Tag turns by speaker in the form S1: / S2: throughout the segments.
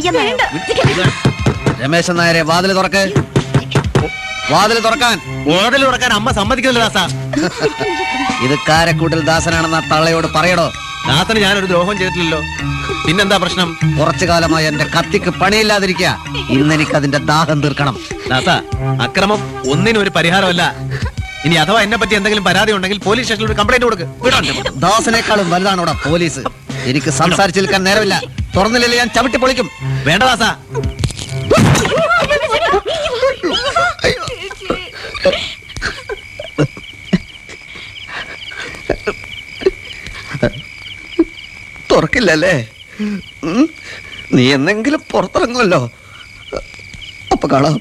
S1: രമേശൻ നായരെ വാതില് തുറക്ക് വാതില് തുറക്കാൻ
S2: വാതിൽ തുറക്കാൻ അമ്മ സമ്മതിക്കുന്നില്ല ദാസ
S1: ഇത് കാരക്കൂട്ടിൽ ദാസനാണെന്ന തള്ളയോട് പറയടോ
S2: ദാസന് ഞാനൊരു ദ്രോഹം ചെയ്തിട്ടില്ലല്ലോ പിന്നെന്താ പ്രശ്നം
S1: കുറച്ചു കാലമായി എന്റെ കത്തിക്ക് പണിയില്ലാതിരിക്കുക ഇന്നെനിക്ക് അതിന്റെ ദാഹം തീർക്കണം
S2: ദാസ അക്രമം ഒന്നിനും ഒരു പരിഹാരമല്ല ഇനി അഥവാ എന്നെ പറ്റി എന്തെങ്കിലും പരാതി ഉണ്ടെങ്കിൽ പോലീസ് സ്റ്റേഷനിൽ ഒരു കംപ്ലൈന്റ് കൊടുക്ക് വിടോ എന്നെ.
S1: ദാസനേക്കാളും വലുതാണ് ഇവിടെ പോലീസ് എനിക്ക് സംസാരിച്ചു നിൽക്കാൻ നേരമില്ല തുറന്നില്ലേ ഞാൻ ചവിട്ടി പൊളിക്കും
S2: വേണ്ട ദാസ
S1: തുറക്കില്ലല്ലേ ഉം? നീ എന്നെങ്കിലും പുറത്തിറങ്ങുമല്ലോ അപ്പൊ കാണാം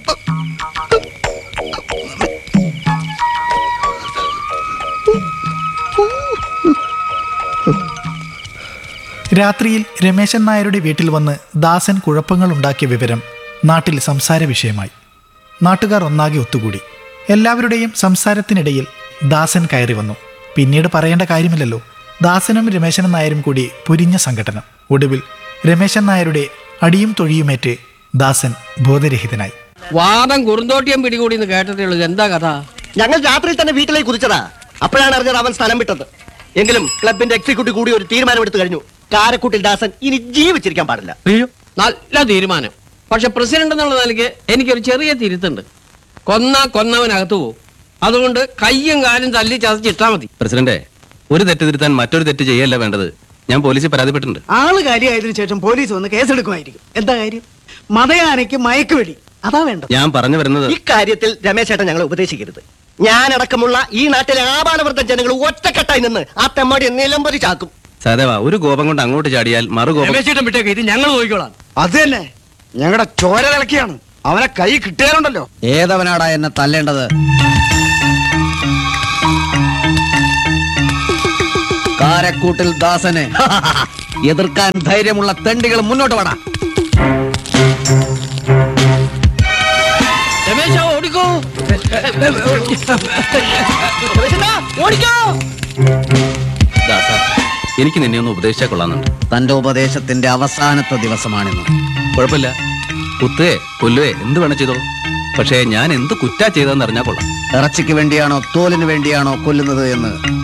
S3: രാത്രിയിൽ രമേശൻ നായരുടെ വീട്ടിൽ വന്ന് ദാസൻ കുഴപ്പങ്ങളുണ്ടാക്കിയ വിവരം നാട്ടിൽ സംസാര വിഷയമായി നാട്ടുകാർ ഒന്നാകെ ഒത്തുകൂടി എല്ലാവരുടെയും സംസാരത്തിനിടയിൽ ദാസൻ കയറി വന്നു പിന്നീട് പറയേണ്ട കാര്യമില്ലല്ലോ ദാസനും രമേശനും നായരും കൂടി പൊരിഞ്ഞ സംഘടനം ഒടുവിൽ രമേശൻ നായരുടെ അടിയും തൊഴിയുമേറ്റ് ദാസൻ ബോധരഹിതനായി
S4: വാദം കുറുന്തോട്ടിയം പിടികൂടി എന്ന് കേട്ടിട്ടേ ഉള്ളൂ എന്താ കഥ
S5: ഞങ്ങൾ രാത്രിയിൽ തന്നെ വീട്ടിലേക്ക് കുതിച്ചതാ അപ്പോഴാണ് അറിഞ്ഞത് അവൻ സ്ഥലം വിട്ടത് എങ്കിലും ക്ലബിന്റെ എക്സിക്യൂട്ടീവ് കൂടി ഒരു തീരുമാനമെടുത്തു കഴിഞ്ഞു കാരക്കുട്ടിൽ ദാസൻ ഇനി ജീവിച്ചിരിക്കാൻ പാടില്ല
S4: നല്ല തീരുമാനം പക്ഷെ പ്രസിഡന്റ് എന്നുള്ള നിലയ്ക്ക് എനിക്കൊരു ചെറിയ തിരുത്തുണ്ട് കൊന്ന കൊന്നവനകത്തു പോകും അതുകൊണ്ട് കയ്യും കാലും തല്ലി ചതച്ചിട്ടാ മതി
S2: പ്രസിഡന്റെ ഒരു തെറ്റ് തിരുത്താൻ മറ്റൊരു തെറ്റ് ചെയ്യല്ല വേണ്ടത് ഞാൻ പോലീസിൽ പരാതിപ്പെട്ടിട്ടുണ്ട്
S6: ആള് കാര്യമായതിനു ശേഷം പോലീസ് വന്ന് കേസെടുക്കുമായിരിക്കും എന്താ കാര്യം മതയാനയ്ക്ക് മയക്കുവെടി അതാ വേണ്ടത്
S2: ഞാൻ പറഞ്ഞു വരുന്നത്
S5: ഇക്കാര്യത്തിൽ രമേശ് ചേട്ടൻ ഞങ്ങളെ ഉപദേശിക്കരുത് ഞാനടക്കമുള്ള ഈ നാട്ടിലെ ആപാലവൃദ്ധ ജനങ്ങൾ ഒറ്റക്കെട്ടായി നിന്ന് ആ തെമ്മാടി നിലംപരി ചാക്കും
S2: സഹദേവ ഒരു കോപം കൊണ്ട് അങ്ങോട്ട് ചാടിയാൽ മറുകോപം
S4: വിട്ടേക്ക് ഇത് ഞങ്ങൾ നോക്കിക്കോളാം
S6: അത് തന്നെ ഞങ്ങളുടെ ചോര തിളക്കിയാണ് അവനെ കൈ കിട്ടിയാലുണ്ടല്ലോ
S1: ഏതവനാടാ എന്നെ തല്ലേണ്ടത് കാരക്കൂട്ടിൽ ദാസന് എതിർക്കാൻ ധൈര്യമുള്ള തെണ്ടികൾ മുന്നോട്ട് വേണം
S4: രമേശ ഓടിക്കോ ഓടിക്കോ
S2: ദാസ എനിക്ക് നിന്നെ ഒന്ന് ഉപദേശിച്ചാൽ കൊള്ളാന്നുണ്ട്
S1: തന്റെ ഉപദേശത്തിന്റെ അവസാനത്തെ ദിവസമാണിന്ന്
S2: കുഴപ്പമില്ല കുത്തുകയെ കൊല്ലുകയെ എന്ത് വേണം ചെയ്തോളൂ പക്ഷേ ഞാൻ എന്ത് കുറ്റാ ചെയ്തതെന്ന് അറിഞ്ഞാൽ കൊള്ളാം
S1: ഇറച്ചിക്ക് വേണ്ടിയാണോ തോലിന് വേണ്ടിയാണോ കൊല്ലുന്നത് എന്ന്